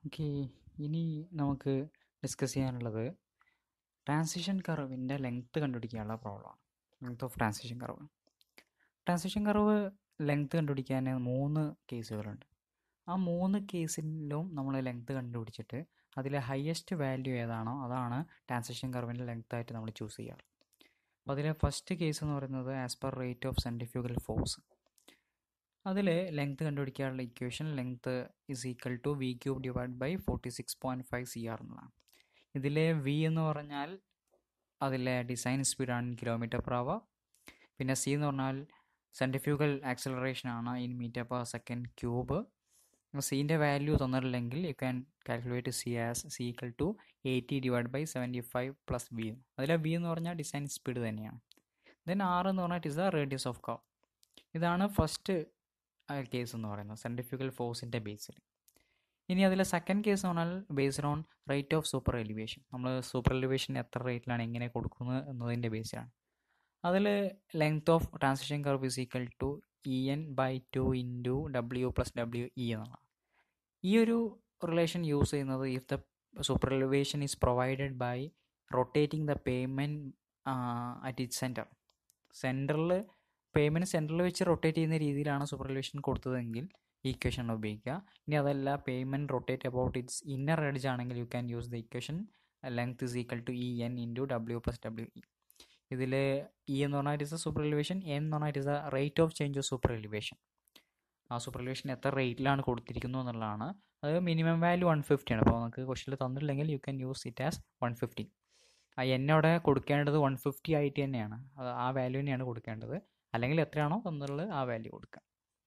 okay ഇനി നമുക്ക് discuss ചെയ്യാനുള്ളത് ട്രാൻസിഷൻ കർവിൻ്റെ ലെങ്ത്ത് കണ്ടുപിടിക്കാനുള്ള പ്രോബ്ലമാണ് length of transition curve transition curve length കണ്ടുപിടിക്കാൻ മൂന്ന് കേസുകളുണ്ട് ആ മൂന്ന് കേസിലും നമ്മൾ ലെങ്ത്ത് കണ്ടുപിടിച്ചിട്ട് അതിലെ ഹയസ്റ്റ് വാല്യൂ ഏതാണോ അതാണ് ട്രാൻസിഷൻ കർവിൻ്റെ ലെങ്ത് ആയിട്ട് നമ്മൾ ചൂസ് ചെയ്യാറ് അപ്പോൾ അതിലെ ഫസ്റ്റ് കേസ് എന്ന് പറയുന്നത് as per rate of centrifugal force അതിൽ ലെങ്ത് കണ്ടുപിടിക്കാനുള്ള equation length is equal to V cube divide by forty six point five C R എന്നുള്ളതാണ് ഇതിലെ വി എന്ന് പറഞ്ഞാൽ അതിലെ ഡിസൈൻ സ്പീഡാണ് കിലോമീറ്റർ പെർ അവർ പിന്നെ സി എന്ന് പറഞ്ഞാൽ സെൻട്രിഫ്യൂഗൽ ആക്സലറേഷൻ ആണ് in metre per second cube സീൻ്റെ വാല്യൂ തന്നിട്ടില്ലെങ്കിൽ you can calculate C as C equal to eighty divide by seventy five plus V അതിലെ വി എന്ന് പറഞ്ഞാൽ ഡിസൈൻ സ്പീഡ് തന്നെയാണ് ദെൻ ആർ എന്ന് പറഞ്ഞാൽ it is the radius of curve ഇതാണ് first case എന്ന് പറയുന്നത് സെൻട്രിഫ്യൂഗൽ ഫോഴ്സിൻ്റെ ബേസിൽ ഇനി അതിലെ സെക്കൻഡ് കേസ് എന്ന് പറഞ്ഞാൽ based on rate of super elevation നമ്മൾ സൂപ്പർ എലിവേഷൻ എത്ര റേറ്റിലാണ് എങ്ങനെ കൊടുക്കുന്നത് എന്നതിൻ്റെ ബേസിലാണ് അതിൽ length of transition curve is equal to E N by two into W plus W E എന്നുള്ളതാണ് ഈ ഒരു റിലേഷൻ യൂസ് ചെയ്യുന്നത് if the super elevation is provided by rotating the pavement at it centre സെൻറ്ററിൽ pavement സെൻറ്ററിൽ വെച്ച് rotate ചെയ്യുന്ന രീതിയിലാണ് super elevation കൊടുത്തതെങ്കിൽ ഈ ഇക്വേഷൻ ഉപയോഗിക്കുക ഇനി അതല്ല pavement rotate about its inner edge ആണെങ്കിൽ you can use the equation length is equal to E N into W plus W E ഇതിൽ ഇ എന്ന് പറഞ്ഞാൽ it is a super elevation N എന്ന് പറഞ്ഞാൽ it is a rate of change of super elevation ആ super elevation എത്ര റേറ്റിലാണ് കൊടുത്തിരിക്കുന്നത് എന്നുള്ളതാണ് അത് മിനിമം വാല്യൂ വൺ ഫിഫ്റ്റി ആണ് അപ്പോൾ നമുക്ക് ക്വസ്റ്റിൽ തന്നിട്ടില്ലെങ്കിൽ you can use it as one fifty ആ എന്നോടെ കൊടുക്കേണ്ടത് വൺ ഫിഫ്റ്റി ആയിട്ട് തന്നെയാണ് അത് ആ വാല്യൂ തന്നെയാണ് കൊടുക്കേണ്ടത് അല്ലെങ്കിൽ എത്രയാണോ തന്നുള്ളത് ആ വാല്യൂ കൊടുക്കുക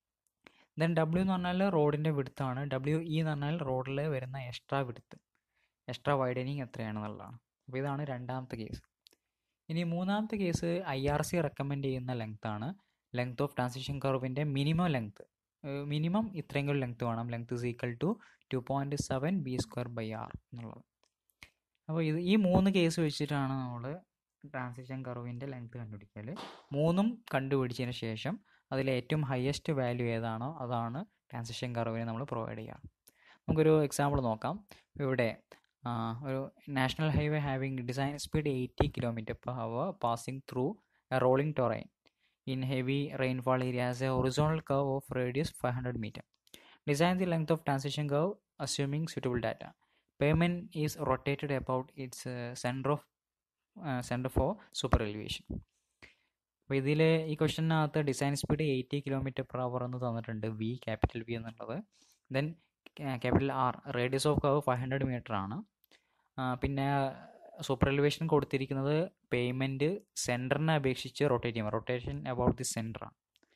ദെൻ ഡബ്ല്യു എന്ന് പറഞ്ഞാൽ റോഡിൻ്റെ വിടുത്താണ് ഡബ്ല്യു ഇ എന്ന് പറഞ്ഞാൽ റോഡിൽ വരുന്ന എക്സ്ട്രാ വിടുത്ത് എക്സ്ട്രാ വൈഡനിങ് എത്രയാണെന്നുള്ളതാണ് അപ്പോൾ ഇതാണ് രണ്ടാമത്തെ കേസ് ഇനി മൂന്നാമത്തെ case I R C recommend ചെയ്യുന്ന ലെങ്ത് ആണ് ലെങ്ത് ഓഫ് ട്രാൻസിഷൻ കർവിൻ്റെ മിനിമം ലെങ്ത് മിനിമം ഇത്രയെങ്കിലും ലെങ്ത് വേണം length is equal to two point seven B square by R എന്നുള്ളത് അപ്പോൾ ഇത് ഈ മൂന്ന് കേസ് വെച്ചിട്ടാണ് നമ്മൾ ട്രാൻസിഷൻ കർവിൻ്റെ ലെങ്ത് കണ്ടുപിടിക്കൽ മൂന്നും കണ്ടുപിടിച്ചതിന് ശേഷം അതിൽ ഏറ്റവും ഹയസ്റ്റ് വാല്യൂ ഏതാണോ അതാണ് ട്രാൻസിഷൻ കർവിന് നമ്മൾ പ്രൊവൈഡ് ചെയ്യുക നമുക്കൊരു എക്സാമ്പിൾ നോക്കാം ഇവിടെ ഒരു national highway having design speed eighty kilometre per hour passing through a rolling terrain in heavy rainfall area as a original curve of radius five hundred metre design the length of transition curve assuming suitable data pavement is rotated about its centre of centre for super elevation അപ്പോൾ ഇതിൽ ഈ ക്വസ്റ്റിനകത്ത് design speed eighty kilometre per hour എന്ന് തന്നിട്ടുണ്ട് V capital V എന്നുള്ളത് then capital R radius of curve five hundred metre ആണ് പിന്നെ super elevation കൊടുത്തിരിക്കുന്നത് പേയ്മെൻറ്റ് സെൻറ്ററിനെ അപേക്ഷിച്ച് റൊട്ടേറ്റ് ചെയ്യുമ്പോൾ റൊട്ടേഷൻ അബൌട്ട് ദി സെൻറ്ററാണ്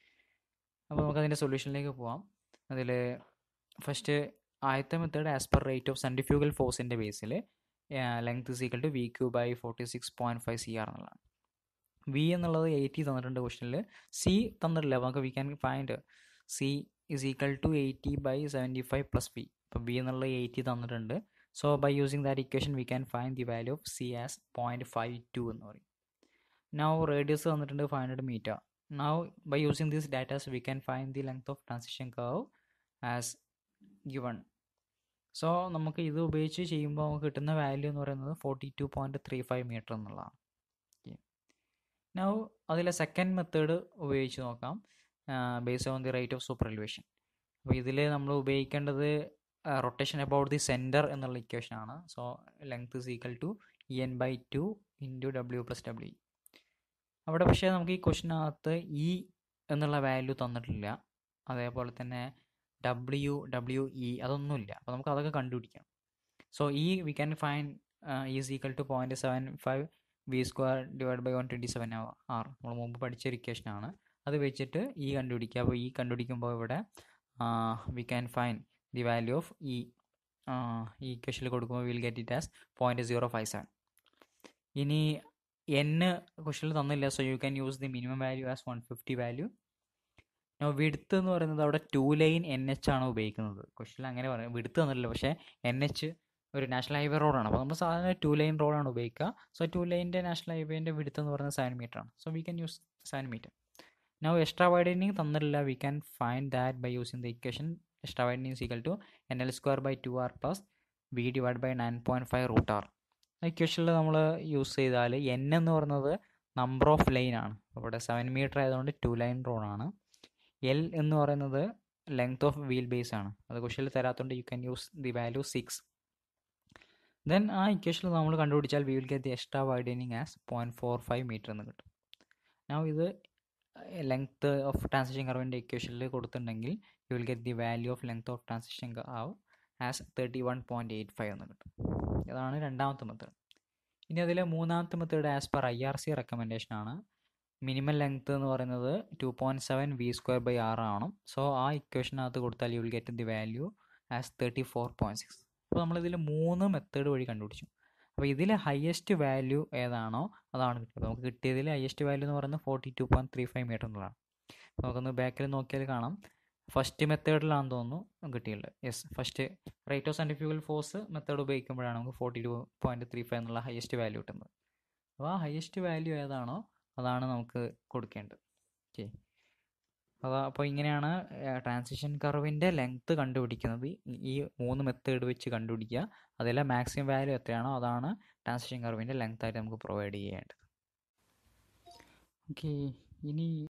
അപ്പോൾ നമുക്ക് അതിൻ്റെ സൊല്യൂഷനിലേക്ക് പോവാം അതിൽ ഫസ്റ്റ് ആദ്യത്തെ method as per rate of centrifugal ഫോഴ്സിൻ്റെ ബേസിൽ length is equal to V cube by forty six point five C R എന്നുള്ളതാണ് വി എന്നുള്ളത് എയ്റ്റി തന്നിട്ടുണ്ട് ക്വസ്റ്റനിൽ സി തന്നിട്ടില്ല നമുക്ക് we can find C is equal to eighty by seventy five plus V ഇപ്പോൾ V എന്നുള്ളത് എയ്റ്റി തന്നിട്ടുണ്ട് so by using that equation we can find the value of C as point five two എന്ന് പറയും now radius തന്നിട്ടുണ്ട് five hundred metre now by using these datas we can find the length of transition curve as given so നമുക്ക് ഇത് ഉപയോഗിച്ച് ചെയ്യുമ്പോൾ നമുക്ക് കിട്ടുന്ന value എന്ന് പറയുന്നത് forty two point three five metre എന്നുള്ളതാണ് നൗ അതിലെ സെക്കൻഡ് മെത്തേഡ് ഉപയോഗിച്ച് നോക്കാം based on the rate of super elevation അപ്പോൾ ഇതിൽ നമ്മൾ ഉപയോഗിക്കേണ്ടത് റൊട്ടേഷൻ അബൌട്ട് ദി സെൻറ്റർ എന്നുള്ള ഇക്വേഷൻ ആണ് so length is equal to E N by two into W plus W അവിടെ പക്ഷേ നമുക്ക് ഈ ക്വസ്റ്റിനകത്ത് ഇ എന്നുള്ള വാല്യൂ തന്നിട്ടില്ല അതേപോലെ തന്നെ ഡബ്ല്യു ഡബ്ല്യു ഇ അതൊന്നുമില്ല അപ്പോൾ നമുക്ക് അതൊക്കെ കണ്ടുപിടിക്കാം സോ ഈ we can find is equal to point seven five V square divide by one twenty seven R നമ്മൾ മുമ്പ് പഠിച്ച ഒരു ഇക്വേഷനാണ് അത് വെച്ചിട്ട് ഇ കണ്ടുപിടിക്കുക അപ്പോൾ ഇ കണ്ടുപിടിക്കുമ്പോൾ ഇവിടെ we can find the value of E ഈ ഇക്വേഷനിൽ കൊടുക്കുമ്പോൾ will get it as point zero five seven ഇനി എൻ ക്വസ്റ്റനിൽ തന്നില്ല so you can use the minimum value as one fifty value width എന്ന് പറയുന്നത് അവിടെ ടു ലൈൻ എൻ എച്ച് ആണ് ഉപയോഗിക്കുന്നത് ക്വസ്റ്റനിൽ അങ്ങനെ പറയും വിടുത്ത് തന്നില്ല പക്ഷേ എൻ എച്ച് ഒരു നാഷണൽ ഹൈവേ റോഡാണ് അപ്പോൾ നമ്മൾ സാധാരണ ടു ലൈൻ റോഡാണ് ഉപയോഗിക്കുക സോ ടു ലൈനിൻ്റെ നാഷണൽ ഹൈവേൻ്റെ വിടുത്ത് എന്ന് പറയുന്നത് സെവൻ മീറ്റർ ആണ് so we can use seven metre now extra widening തന്നിട്ടില്ല we can find that by using the equation extra widening is equal to N L square by two R plus V divide by nine point five root R ഇക്വേഷനിൽ നമ്മൾ use ചെയ്താൽ N എന്ന് പറയുന്നത് number of lane ആണ് ഇവിടെ seven metre ആയതുകൊണ്ട് two lane റോഡാണ് L എന്ന് പറയുന്നത് ലെങ്ത് ഓഫ് വീൽ ബേസ് ആണ് അത് ക്വസ്റ്റനിൽ തരാത്തതുകൊണ്ട് you can use the value six then ആ ഇക്വേഷനിൽ നമ്മൾ കണ്ടുപിടിച്ചാൽ we will get the extra widening as point four five metre എന്ന് കിട്ടും ഞാൻ ഇത് ലെങ്ത് ഓഫ് ട്രാൻസിഷൻ കർവിൻ്റെ ഇക്വേഷനിൽ കൊടുത്തിട്ടുണ്ടെങ്കിൽ you will get the value of length of transition curve as thirty one point eight five എന്ന് കിട്ടും ഇതാണ് രണ്ടാമത്തെ മെത്തേഡ് ഇനി അതിൽ മൂന്നാമത്തെ method as per I R C recommendation ആണ് മിനിമം ലെങ്ത് എന്ന് പറയുന്നത് two point seven V square by R ആണ് സോ ആ ഇക്വേഷനകത്ത് കൊടുത്താൽ you will get the value as thirty four point six അപ്പോൾ നമ്മളിതിൽ മൂന്ന് മെത്തേഡ് വഴി കണ്ടുപിടിച്ചു അപ്പോൾ ഇതിൽ ഹയസ്റ്റ് വാല്യൂ ഏതാണോ അതാണ് കിട്ടിയത് നമുക്ക് കിട്ടിയതിൽ ഹയസ്റ്റ് വാല്യൂ എന്ന് പറയുന്നത് forty two point three five metre എന്നുള്ളതാണ് നമുക്കൊന്ന് ബാക്കിൽ നോക്കിയാൽ കാണാം ഫസ്റ്റ് മെത്തേഡിലാണെന്ന് തോന്നുന്നു കിട്ടിയുള്ളത് yes first rate of centrifugal force method ഉപയോഗിക്കുമ്പോഴാണ് നമുക്ക് forty two point three five എന്നുള്ള ഹയസ്റ്റ് വാല്യൂ കിട്ടുന്നത് അപ്പോൾ ആ ഹയസ്റ്റ് വാല്യൂ ഏതാണോ അതാണ് നമുക്ക് കൊടുക്കേണ്ടത് ഓക്കെ അതാ അപ്പോൾ ഇങ്ങനെയാണ് ട്രാൻസിഷൻ കർവിൻ്റെ ലെങ്ത്ത് കണ്ടുപിടിക്കുന്നത് ഈ മൂന്ന് മെത്തേഡ് വെച്ച് കണ്ടുപിടിക്കുക അതിലെ മാക്സിമം വാല്യൂ എത്രയാണോ അതാണ് ട്രാൻസിഷൻ കർവിൻ്റെ ലെങ്ത് ആയിട്ട് നമുക്ക് പ്രൊവൈഡ് ചെയ്യേണ്ടത് ഓക്കെ ഇനി